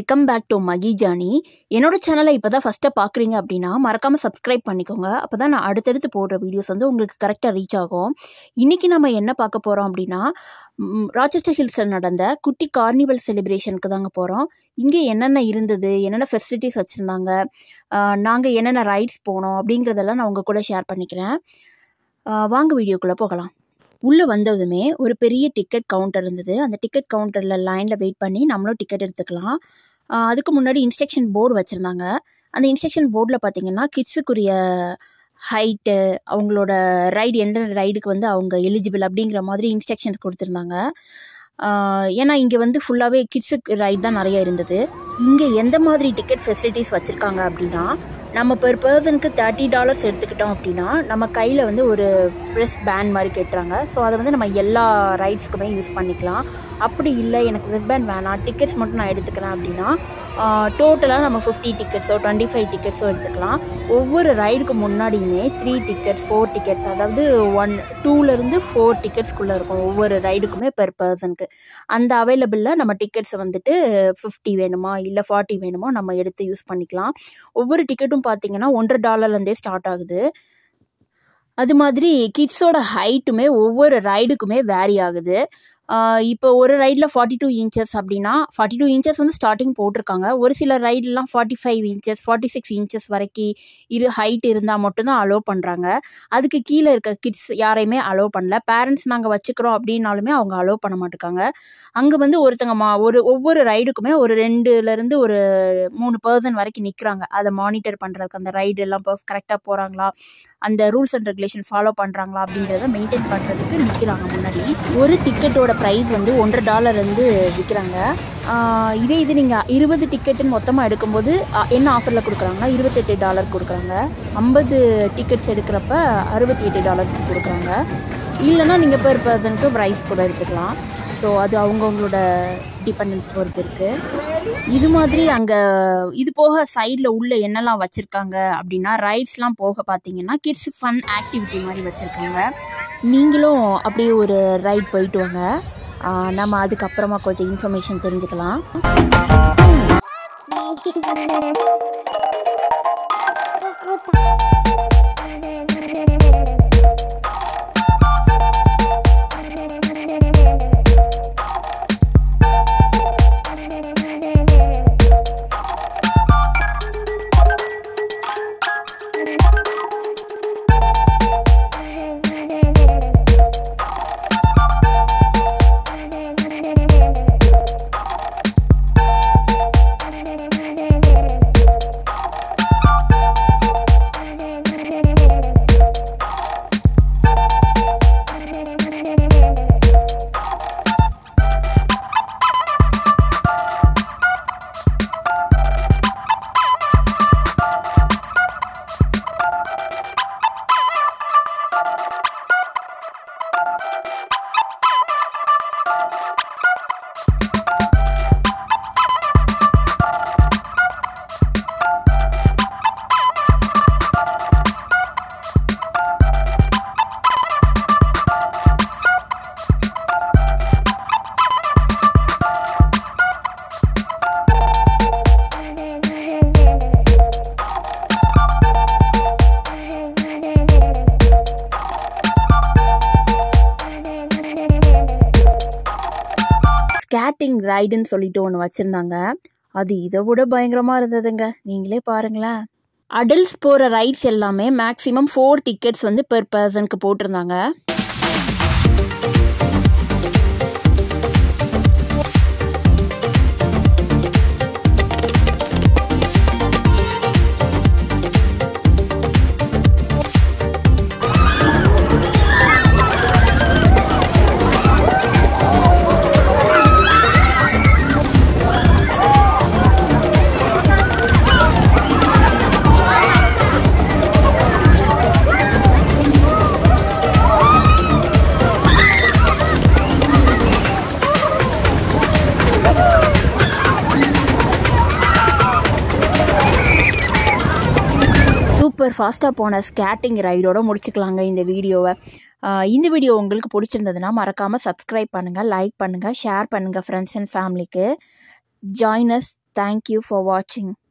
welcome back to மகி ஜானி என்னோட சேனலை இப்போ தான் ஃபஸ்ட்டாக பார்க்குறீங்க அப்படின்னா மறக்காமல் சப்ஸ்கிரைப் பண்ணிக்கோங்க அப்போ தான் நான் அடுத்தடுத்து போடுற வீடியோஸ் வந்து உங்களுக்கு கரெக்டாக ரீச் ஆகும் இன்றைக்கி நம்ம என்ன பார்க்க போகிறோம் அப்படின்னா ம், ராச்செஸ்டர் ஹில்ஸில் நடந்த குட்டி கார்னிவல் செலிப்ரேஷனுக்கு தாங்க போகிறோம் இங்கே என்னென்ன இருந்தது என்னென்ன ஃபெசிலிட்டிஸ் வச்சுருந்தாங்க நாங்கள் என்னென்ன ரைட்ஸ் போனோம் அப்படிங்கிறதெல்லாம் நான் உங்கள் கூட ஷேர் பண்ணிக்கிறேன் ஆ, வாங்க வீடியோக்குள்ளே போகலாம் உள்ளே வந்ததுமே ஒரு பெரிய டிக்கெட் கவுண்டர் இருந்தது அந்த டிக்கெட் கவுண்டரில் லைனில் வெயிட் பண்ணி நம்மளும் டிக்கெட் எடுத்துக்கலாம் ஆஹ் அதுக்கு முன்னாடி இன்ஸ்ட்ரக்ஷன் போர்டு வச்சுருந்தாங்க அந்த இன்ஸ்ட்ரக்ஷன் போர்டில் பார்த்தீங்கன்னா கிட்ஸுக்குரிய ஹைட்டு அவங்களோட ரைடு எந்த ரைடுக்கு வந்து அவங்க எலிஜிபிள் அப்படிங்கிற மாதிரி இன்ஸ்ட்ரக்ஷன்ஸ் கொடுத்துருந்தாங்க ஆஹ் ஏன்னா இங்கே வந்து ஃபுல்லாகவே கிட்ஸுக்கு ரைட் தான் நிறைய இருந்தது இங்கே எந்த மாதிரி டிக்கெட் ஃபெசிலிட்டிஸ் வச்சுருக்காங்க அப்படின்னா நம்ம பெர் பர்சனுக்கு தேர்ட்டி டாலர்ஸ் எடுத்துக்கிட்டோம் அப்படின்னா நம்ம கையில் வந்து ஒரு ப்ரெஸ் பேண்ட் மாதிரி கட்டுறாங்க ஸோ அதை வந்து நம்ம எல்லா ரைட்ஸ்க்குமே யூஸ் பண்ணிக்கலாம் அப்படி இல்லை எனக்கு ப்ரெஸ் பேண்ட் வேணாம் டிக்கெட்ஸ் மட்டும் நான் எடுத்துக்கிறேன் அப்படின்னா டோட்டலாக நம்ம ஃபிஃப்டி டிக்கெட்ஸோ டுவெண்ட்டி ஃபைவ் டிக்கெட்ஸோ எடுத்துக்கலாம் ஒவ்வொரு ரைடுக்கு முன்னாடியுமே த்ரீ டிக்கெட்ஸ் ஃபோர் டிக்கெட்ஸ் அதாவது ஒன் டூலேருந்து ஃபோர் டிக்கெட்ஸ்குள்ளே இருக்கும் ஒவ்வொரு ரைடுக்குமே பெர் பர்சனுக்கு அந்த அவைலபிளில் நம்ம டிக்கெட்ஸை வந்துட்டு ஃபிஃப்டி வேணுமா இல்லை ஃபார்ட்டி வேணுமோ நம்ம எடுத்து யூஸ் பண்ணிக்கலாம் ஒவ்வொரு டிக்கெட்டும் பார்த்தீங்கன்னா ஒன்றரை டாலர்லேருந்தே ஸ்டார்ட் ஆகுது அது மாதிரி கிட்ஸோட ஹைட்டுமே ஒவ்வொரு ரைடுக்குமே வேரி ஆகுது ஆஹ் இப்போ ஒரு ரைடில் ஃபார்ட்டி டூ இன்ச்சஸ் அப்படின்னா ஃபார்ட்டி டூ இன்ச்சஸ் வந்து ஸ்டார்டிங் போட்டிருக்காங்க ஒரு சில ரைட்லாம் forty five inches forty six inches வரைக்கும் இரு ஹைட் இருந்தால் மட்டும்தான் அலோவ் பண்ணுறாங்க அதுக்கு கீழே இருக்க கிட்ஸ் யாரையுமே அலோவ் பண்ணல பேரண்ட்ஸ் நாங்கள் வச்சுக்கிறோம் அப்படின்னாலுமே அவங்க அலோவ் பண்ண மாட்டேங்காங்க அங்கே வந்து ஒருத்தங்க மா ஒரு ஒவ்வொரு ரைடுக்குமே ஒரு ரெண்டுலேருந்து ஒரு மூணு பர்சன் வரைக்கும் நிற்கிறாங்க அதை மானிட்டர் பண்ணுறதுக்கு அந்த ரைடு எல்லாம் கரெக்டாக போகிறாங்களா அந்த ரூல்ஸ் அண்ட் ரெகுலேஷன் ஃபாலோ பண்ணுறாங்களா அப்படிங்கிறத மெயின்டைன் பண்ணுறதுக்கு நிற்கிறாங்க முன்னாடி ஒரு டிக்கெட்டோட ப்ரைஸ் வந்து ஒன்றரை டாலர் வந்து விற்கிறாங்க இதே இது நீங்கள் இருபது டிக்கெட்டுன்னு மொத்தமாக எடுக்கும்போது ஆ, என்ன ஆஃபரில் கொடுக்குறாங்கன்னா இருபத்தெட்டு டாலர் கொடுக்குறாங்க ஐம்பது டிக்கெட்ஸ் எடுக்கிறப்ப அறுபத்தி எட்டு டாலர்ஸ்க்கு கொடுக்குறாங்க இல்லைன்னா நீங்கள் பெர் பர்சனுக்கு ப்ரைஸ் கூட எடுத்துக்கலாம் ஸோ அது அவங்கவுங்களோட டிபெண்டன்ஸ் பொறுத்து இருக்குது இது மாதிரி அங்கே இது போக சைடில் உள்ள என்னெல்லாம் வச்சுருக்காங்க அப்படின்னா ரைட்ஸ்லாம் போக பார்த்தீங்கன்னா கிட்ஸ் ஃபன் ஆக்டிவிட்டி மாதிரி வச்சுருக்காங்க நீங்களும் அப்படியே ஒரு ரைட் போயிட்டு வாங்க ஆஹ் நம்ம அதுக்கப்புறமா கொஞ்சம் இன்ஃபர்மேஷன் தெரிஞ்சுக்கலாம் ஸ்கேட்டிங் ரைடுன்னு சொல்லிட்டு ஒன்று வச்சுருந்தாங்க அது இதை விட பயங்கரமாக இருந்ததுங்க நீங்களே பாருங்களேன் அடல்ட்ஸ் போகிற ரைட்ஸ் எல்லாமே மேக்ஸிமம் ஃபோர் டிக்கெட்ஸ் வந்து பெர் பர்சனுக்கு போட்டிருந்தாங்க சூப்பர் ஃபாஸ்ட்டாக போன ஸ்கேட்டிங் ரைடோட முடிச்சுக்கலாங்க இந்த வீடியோவை ஆஹ் இந்த வீடியோ உங்களுக்கு பிடிச்சிருந்ததுன்னா மறக்காமல் சப்ஸ்கிரைப் பண்ணுங்கள் லைக் பண்ணுங்கள் ஷேர் பண்ணுங்கள் ஃப்ரெண்ட்ஸ் அண்ட் ஃபேமிலிக்கு ஜாயின் அஸ் தேங்க்யூ ஃபார் வாட்சிங்